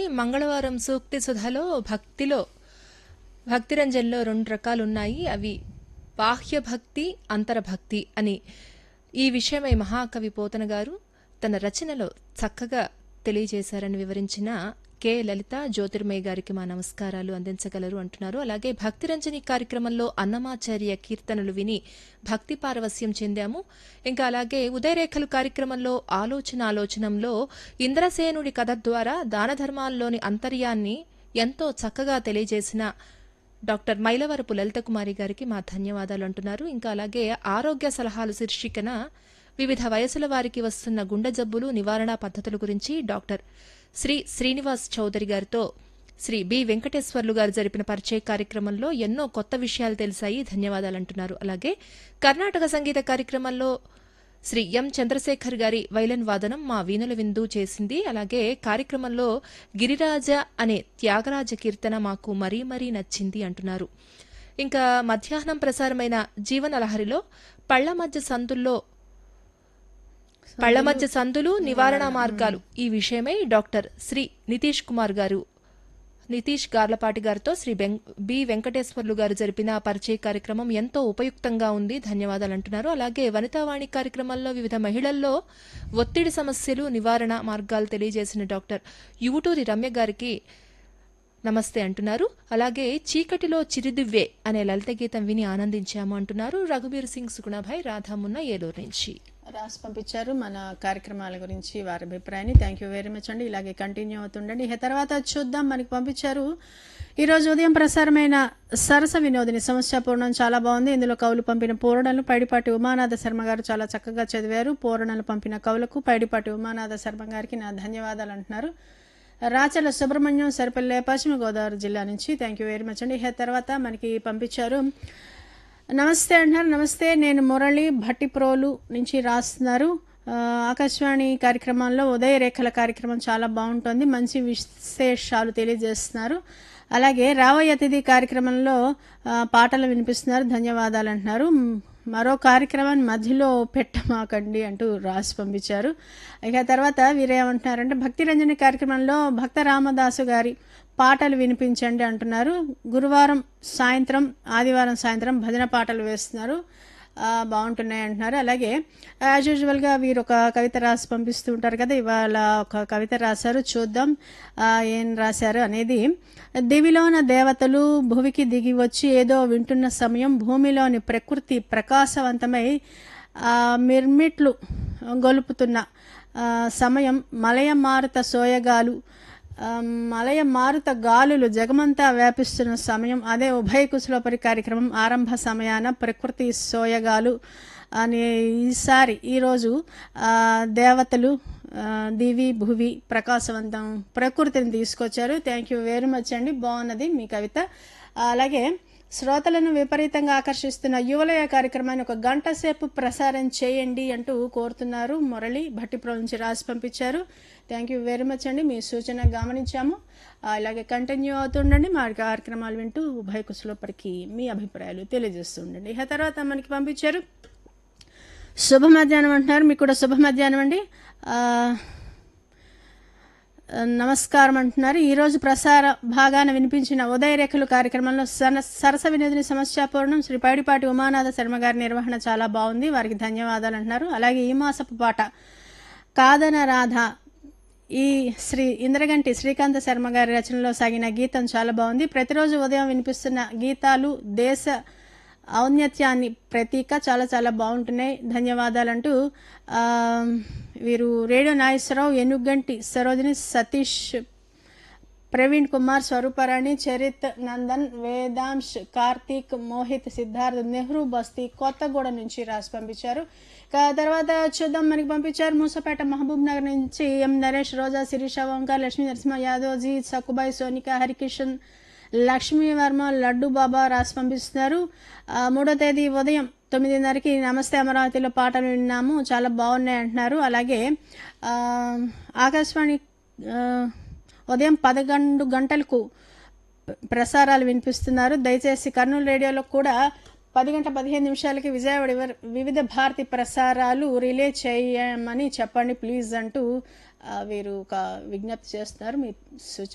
మంగళవారం సూక్తి సుధలో భక్తిలో భక్తిరంజన్లో రెండు రకాలు ఉన్నాయి అవి బాహ్య భక్తి అంతరభక్తి అని ఈ విషయమై మహాకవి పోతన గారు తన రచనలో చక్కగా తెలియజేశారని వివరించిన కె లలిత జ్యోతిర్మయ్య గారికి మా నమస్కారాలు అందించగలరు అంటున్నారు అలాగే భక్తిరంజని కార్యక్రమంలో అన్నమాచార్య కీర్తనలు విని భక్తి పారవస్యం చెందాము ఇంకా అలాగే ఉదయరేఖలు కార్యక్రమంలో ఆలోచన ఆలోచనంలో ఇంద్రసేనుడి కథ ద్వారా దాన ధర్మాల్లోని అంతర్యాన్ని ఎంతో చక్కగా తెలియజేసిన డాక్టర్ మైలవరపు లలిత కుమారి గారికి మా ధన్యవాదాలు అంటున్నారు ఇంకా అలాగే ఆరోగ్య సలహాలు శీర్షికన వివిధ వయసుల వారికి వస్తున్న గుండె జబ్బులు నివారణ పద్ధతుల గురించి డాక్టర్ శ్రీ శ్రీనివాస్ చౌదరి గారితో శ్రీ బి వెంకటేశ్వర్లు గారు జరిపిన పరిచయ కార్యక్రమంలో ఎన్నో కొత్త విషయాలు తెలిసాయి ధన్యవాదాలు అంటున్నారు అలాగే కర్ణాటక సంగీత కార్యక్రమంలో శ్రీ ఎం చంద్రశేఖర్ గారి వైలన్ వాదనం మా వీణుల విందు చేసింది అలాగే కార్యక్రమంలో గిరిరాజ అనే త్యాగరాజ కీర్తన మాకు మరీ మరీ నచ్చింది అంటున్నారు ఇంకా మధ్యాహ్నం ప్రసారమైన జీవన లహరిలో పళ్ల మధ్య సందుల్లో పళ్ల మధ్య సందులు నివారణ మార్గాలు ఈ విషయమై డాక్టర్ శ్రీ నితీష్ కుమార్ గారు నితీష్ గార్లపాటి గారితో శ్రీ బెం- బి వెంకటేశ్వర్లు గారు జరిపిన పరిచయ కార్యక్రమం ఎంతో ఉపయుక్తంగా ఉంది ధన్యవాదాలు అంటున్నారు అలాగే వనితావాణి కార్యక్రమంలో వివిధ మహిళల్లో ఒత్తిడి సమస్యలు నివారణ మార్గాలు తెలియజేసిన డాక్టర్ యువుటూరి రమ్య గారికి నమస్తే అంటున్నారు అలాగే చీకటిలో చిరుదివ్వే అనే లలిత గీతం విని ఆనందించాము అంటున్నారు రఘుబీర్ సింగ్ సుగుణభాయ్ రాధామున్న ఏలూరు నుంచి రాసి పంపించారు మన కార్యక్రమాల గురించి వారి అభిప్రాయాన్ని థ్యాంక్ యూ వెరీ మచ్ అండి ఇలాగే కంటిన్యూ అవుతుండండి ఇక తర్వాత చూద్దాం మనకి పంపించారు ఈరోజు ఉదయం ప్రసారమైన సరస వినోదిని సమస్య పూర్ణం చాలా బాగుంది ఇందులో కవులు పంపిన పూరణలు పైడిపాటి ఉమానాథ శర్మ గారు చాలా చక్కగా చదివారు పూరణలు పంపిన కవులకు పైడిపాటి ఉమానాథ శర్మ గారికి నా ధన్యవాదాలు అంటున్నారు రాచల సుబ్రహ్మణ్యం సరిపల్లె పశ్చిమ గోదావరి జిల్లా నుంచి థ్యాంక్ యూ వెరీ మచ్ అండి ఇక తర్వాత మనకి పంపించారు నమస్తే అంటున్నారు నమస్తే నేను మురళి భట్టిప్రోలు నుంచి రాస్తున్నారు ఆ, ఆకాశవాణి కార్యక్రమంలో ఉదయ రేఖల కార్యక్రమం చాలా బాగుంటుంది మంచి విశేషాలు తెలియజేస్తున్నారు అలాగే రావయ్య అతిథి కార్యక్రమంలో ఆ, పాటలు వినిపిస్తున్నారు ధన్యవాదాలు అంటున్నారు మ్, మరో కార్యక్రమాన్ని మధ్యలో పెట్టమాకండి అంటూ రాసి పంపించారు ఇక తర్వాత వీరేమంటున్నారంటే భక్తి రంజని కార్యక్రమంలో భక్త రామదాసు గారి పాటలు వినిపించండి అంటున్నారు గురువారం సాయంత్రం ఆదివారం సాయంత్రం భజన పాటలు వేస్తున్నారు ఆ, బాగుంటున్నాయి అంటున్నారు అలాగే యాజ్ యూజువల్గా వీరు ఒక కవిత రాసి పంపిస్తూ ఉంటారు కదా ఇవాళ ఒక కవిత రాశారు చూద్దాం ఆ, ఏం రాశారు అనేది దివిలోన దేవతలు భువికి దిగి వచ్చి ఏదో వింటున్న సమయం భూమిలోని ప్రకృతి ప్రకాశవంతమై ఆ, మిర్మిట్లు గొలుపుతున్న ఆ, సమయం మలయ మారుత సోయగాలు ఆ, మలయ మారుత గాలులు జగమంతా వ్యాపిస్తున్న సమయం అదే ఉభయ కుశలోపరి కార్యక్రమం ఆరంభ సమయాన ప్రకృతి సోయగాలు అని ఈసారి ఈరోజు ఆ, దేవతలు ఆ, దివి భువి ప్రకాశవంతం ప్రకృతిని తీసుకొచ్చారు థ్యాంక్ యూ వెరీ మచ్ అండి బాగున్నది మీ కవిత అలాగే శ్రోతలను విపరీతంగా ఆకర్షిస్తున్న యువలయ కార్యక్రమాన్ని ఒక గంట సేపు ప్రసారం చేయండి అంటూ కోరుతున్నారు మురళి భట్టిప్రో నుంచి రాసి పంపించారు థ్యాంక్ యూ వెరీ మచ్ అండి మీ సూచన గమనించాము ఆ, ఇలాగే కంటిన్యూ అవుతుండండి మా కార్యక్రమాలు వింటూ ఉభయ కుశలోపరికి మీ అభిప్రాయాలు తెలియజేస్తుండండి ఇక తర్వాత మనకి పంపించారు శుభ మధ్యాహ్నం అంటున్నారు మీకు కూడా శుభ మధ్యాహ్నం అండి ఆ, నమస్కారం అంటున్నారు ఈరోజు ప్రసార భాగాన వినిపించిన ఉదయరేఖలు కార్యక్రమంలో సన సరస వినోదిని సమస్యాపూర్ణం శ్రీ పైడిపాటి ఉమానాథ శర్మ గారి నిర్వహణ చాలా బాగుంది వారికి ధన్యవాదాలు అంటున్నారు అలాగే ఈ మాసపు పాట కాదన రాధ ఈ శ్రీ ఇంద్రగంటి శ్రీకాంత శర్మ గారి రచనలో సాగిన గీతం చాలా బాగుంది ప్రతిరోజు ఉదయం వినిపిస్తున్న గీతాలు దేశ ఔన్నత్యాన్ని ప్రతీక చాలా చాలా బాగుంటున్నాయి ధన్యవాదాలంటూ ఆ, వీరు రేడియో నాగేశ్వరరావు ఎనుగంటి సరోజిని సతీష్ ప్రవీణ్ కుమార్ స్వరూపరాణి చరిత్ నందన్ వేదాంశ్ కార్తీక్ మోహిత్ సిద్ధార్థ్ నెహ్రూ బస్తీ కొత్తగూడ నుంచి రాసి పంపించారు ఇక తర్వాత చూద్దాం మనకి పంపించారు మూసపేట మహబూబ్ నగర్ నుంచి ఎం నరేష్ రోజా శిరీష ఓంకార్ లక్ష్మీ నరసింహ యాదవ్ జీ సక్కుబాయి సోనిక హరికిషన్ లక్ష్మీ వర్మ లడ్డు బాబా రాసి పంపిస్తున్నారు ఆ, మూడో తేదీ ఉదయం తొమ్మిదిన్నరకి నమస్తే అమరావతిలో పాటలు విన్నాము చాలా బాగున్నాయి అంటున్నారు అలాగే ఆ, ఆకాశవాణి ఆ, ఉదయం పదకొండు గంటలకు ప్రసారాలు వినిపిస్తున్నారు దయచేసి కర్నూలు రేడియోలో కూడా పది గంట పదిహేను నిమిషాలకి విజయవాడ వివర- వివిధ భారతి ప్రసారాలు రిలే చేయమని చెప్పండి ప్లీజ్ అంటూ ఆ, వీరు ఒక విజ్ఞప్తి చేస్తున్నారు మీ సూచన